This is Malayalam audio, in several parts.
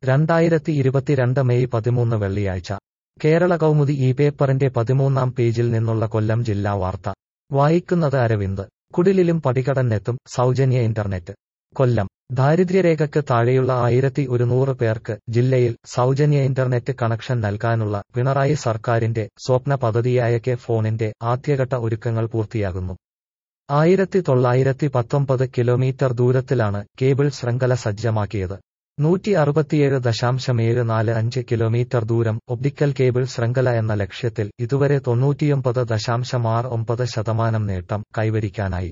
രണ്ടായിരത്തി ഇരുപത്തിരണ്ട് മെയ് പതിമൂന്ന് വെള്ളിയാഴ്ച കേരള കൗമുദി ഈ പേപ്പറിന്റെ പതിമൂന്നാം പേജിൽ നിന്നുള്ള കൊല്ലം ജില്ലാ വാർത്ത വായിക്കുന്നത് അരവിന്ദ് കുടിലിലും പടികടന്നെത്തും സൗജന്യ ഇന്റർനെറ്റ് കൊല്ലം ദാരിദ്ര്യരേഖയ്ക്ക് താഴെയുള്ള ആയിരത്തി ഒരുന്നൂറ് പേർക്ക് ജില്ലയിൽ സൗജന്യ ഇന്റർനെറ്റ് കണക്ഷൻ നൽകാനുള്ള പിണറായി സർക്കാരിന്റെ സ്വപ്ന പദ്ധതിയായ കെ ഫോണിന്റെ ആദ്യഘട്ട ഒരുക്കങ്ങൾ പൂർത്തിയാകുന്നു ആയിരത്തി തൊള്ളായിരത്തി പത്തൊമ്പത് കിലോമീറ്റർ ദൂരത്തിലാണ് കേബിൾ ശൃംഖല സജ്ജമാക്കിയത് നൂറ്റി അറുപത്തിയേഴ് ദശാംശം ഏഴ് നാല് അഞ്ച് കിലോമീറ്റർ ദൂരം ഒപ്റ്റിക്കൽ കേബിൾ ശൃംഖല എന്ന ലക്ഷ്യത്തിൽ ഇതുവരെ തൊണ്ണൂറ്റിയൊമ്പത് ദശാംശം ആറ് ഒമ്പത് ശതമാനം നേട്ടം കൈവരിക്കാനായി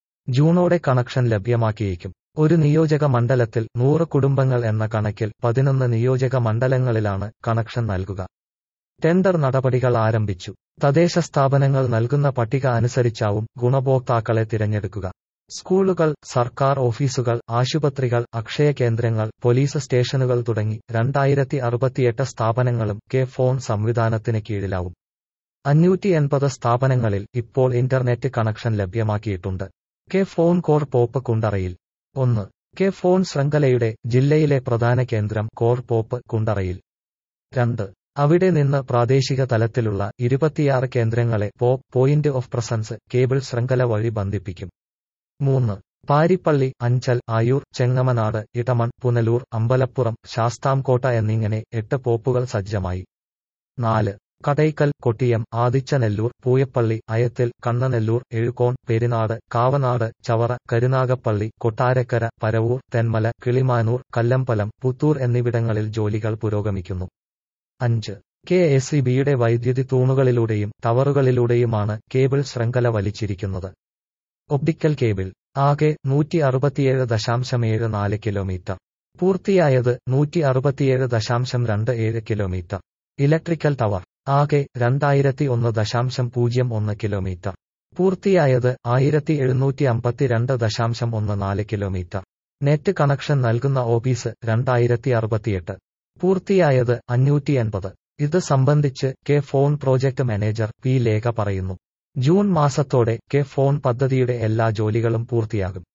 ജൂണോടെ കണക്ഷൻ ലഭ്യമാക്കിയേക്കും ഒരു നിയോജക മണ്ഡലത്തിൽ നൂറ് കുടുംബങ്ങൾ എന്ന കണക്കിൽ പതിനൊന്ന് നിയോജക മണ്ഡലങ്ങളിലാണ് കണക്ഷൻ നൽകുക ടെൻഡർ നടപടികൾ ആരംഭിച്ചു തദ്ദേശ സ്ഥാപനങ്ങൾ നൽകുന്ന പട്ടിക അനുസരിച്ചാവും ഗുണഭോക്താക്കളെ തിരഞ്ഞെടുക്കുക സ്കൂളുകൾ സർക്കാർ ഓഫീസുകൾ ആശുപത്രികൾ അക്ഷയ കേന്ദ്രങ്ങൾ പോലീസ് സ്റ്റേഷനുകൾ തുടങ്ങി രണ്ടായിരത്തി അറുപത്തിയെട്ട് സ്ഥാപനങ്ങളും കെ ഫോൺ സംവിധാനത്തിന് കീഴിലാവും അഞ്ഞൂറ്റി എൺപത് സ്ഥാപനങ്ങളിൽ ഇപ്പോൾ ഇന്റർനെറ്റ് കണക്ഷൻ ലഭ്യമാക്കിയിട്ടുണ്ട് കെ ഫോൺ കോർ പോപ്പ് കുണ്ടറയിൽ ഒന്ന് കെ ഫോൺ ശൃംഖലയുടെ ജില്ലയിലെ പ്രധാന കേന്ദ്രം കോർ പോപ്പ് കുണ്ടറയിൽ രണ്ട് അവിടെ നിന്ന് പ്രാദേശിക തലത്തിലുള്ള ഇരുപത്തിയാറ് കേന്ദ്രങ്ങളെ POP point of presence cable ശൃംഖല വഴി ബന്ധിപ്പിക്കും മൂന്ന് പാരിപ്പള്ളി അഞ്ചൽ ആയൂർ ചെങ്ങമനാട് ഇടമൺ പുനലൂർ അമ്പലപ്പുറം ശാസ്താംകോട്ട എന്നിങ്ങനെ എട്ട് പോപ്പുകൾ സജ്ജമായി നാല് കടയ്ക്കൽ കൊട്ടിയം ആദിച്ചനെല്ലൂർ പൂയപ്പള്ളി അയത്തിൽ കണ്ണനെല്ലൂർ എഴുകോൺ പെരിനാട് കാവനാട് ചവറ കരുനാഗപ്പള്ളി കൊട്ടാരക്കര പരവൂർ തെന്മല കിളിമാനൂർ കല്ലമ്പലം പുത്തൂർ എന്നിവിടങ്ങളിൽ ജോലികൾ പുരോഗമിക്കുന്നു അഞ്ച് കെ എസ് ഇ ബിയുടെ വൈദ്യുതി തൂണുകളിലൂടെയും ടവറുകളിലൂടെയുമാണ് കേബിൾ ശൃംഖല വലിച്ചിരിക്കുന്നത് ഒപ്റ്റിക്കൽ കേബിൾ ആകെ നൂറ്റി അറുപത്തിയേഴ് ദശാംശം ഏഴ് നാല് കിലോമീറ്റർ പൂർത്തിയായത് നൂറ്റി അറുപത്തിയേഴ് ദശാംശം രണ്ട് ഏഴ് കിലോമീറ്റർ ഇലക്ട്രിക്കൽ ടവർ ആകെ രണ്ടായിരത്തി ഒന്ന് ദശാംശം പൂജ്യം ഒന്ന് കിലോമീറ്റർ പൂർത്തിയായത് ആയിരത്തി എഴുന്നൂറ്റി അമ്പത്തിരണ്ട് ദശാംശം ഒന്ന് നാല് കിലോമീറ്റർ നെറ്റ് കണക്ഷൻ നൽകുന്ന ഓഫീസ് രണ്ടായിരത്തി അറുപത്തിയെട്ട് പൂർത്തിയായത് അഞ്ഞൂറ്റി എൺപത് ഇത് സംബന്ധിച്ച് K FON project manager P Lekha പറയുന്നു ജൂൺ മാസത്തോടെ കെ ഫോൺ പദ്ധതിയുടെ എല്ലാ ജോലികളും പൂർത്തിയാകും